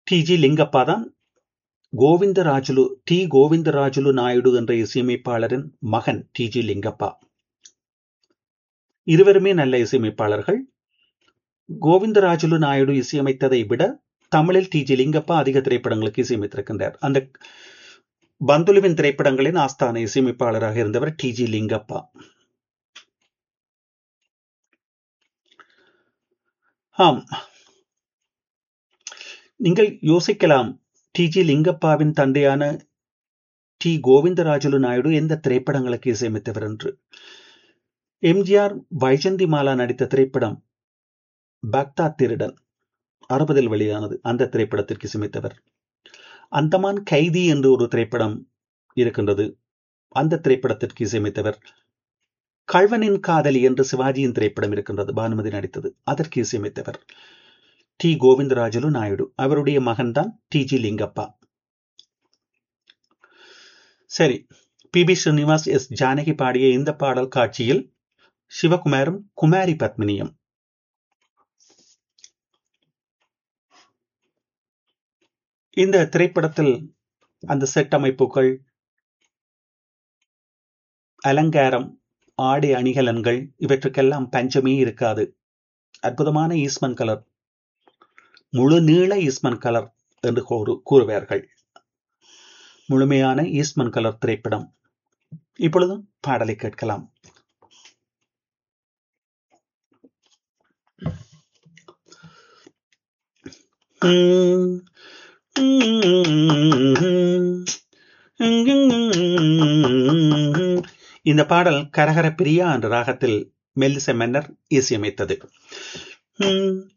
D G Lingappa தான் Govindarajulu D Govindarajulu Naidu என்ற இசையமைப்பாளரின் மகன் டி ஜி லிங்கப்பா இருவருமே நல்ல இசையமைப்பாளர்கள் கோவிந்தராஜுலு நாயுடு இசையமைத்ததை விட தமிழில் டி ஜி லிங்கப்பா அதிக திரைப்படங்களுக்கு இசையமைத்திருக்கின்றார் அந்த பந்துலுவின் திரைப்படங்களின் ஆஸ்தான இசையமைப்பாளராக இருந்தவர் டி ஜி லிங்கப்பா ஆம் நீங்கள் யோசிக்கலாம் டி ஜி லிங்கப்பாவின் தந்தையான டி கோவிந்தராஜுலு நாயுடு எந்த திரைப்படங்களுக்கு இசையமைத்தவர் என்று எம்ஜிஆர் வைஜந்தி மாலா நடித்த திரைப்படம் பக்தா திருடன் அறுபதில் வெளியானது அந்த திரைப்படத்திற்கு இசையமைத்தவர் அந்தமான் கைதி என்று ஒரு திரைப்படம் இருக்கின்றது அந்த திரைப்படத்திற்கு இசையமைத்தவர் கழ்வனின் காதலி என்று சிவாஜியின் திரைப்படம் இருக்கின்றது பானுமதி நடித்தது அதற்கு இசையமைத்தவர் டி கோவிந்தராஜலு நாயுடு அவருடைய மகன்தான் டி ஜி லிங்கப்பா சரி பி பி ஸ்ரீனிவாஸ் எஸ் ஜானகி பாடிய இந்த பாடல் காட்சியில் சிவகுமாரும் குமாரி பத்மினியும் இந்த திரைப்படத்தில் அந்த செட் அமைப்புகள் அலங்காரம் ஆடை அணிகலன்கள் இவற்றுக்கெல்லாம் பஞ்சமே இருக்காது அற்புதமான ஈஸ்மன் கலர் முழு நீள ஈஸ்மன் கலர் என்று கூறுவார்கள் முழுமையான ஈஸ்மன் கலர் திரைப்படம் இப்பொழுதும் பாடலை கேட்கலாம் இந்த பாடல் கரகர பிரியா என்ற ராகத்தில் மெல்லிச மன்னர் இசையமைத்தது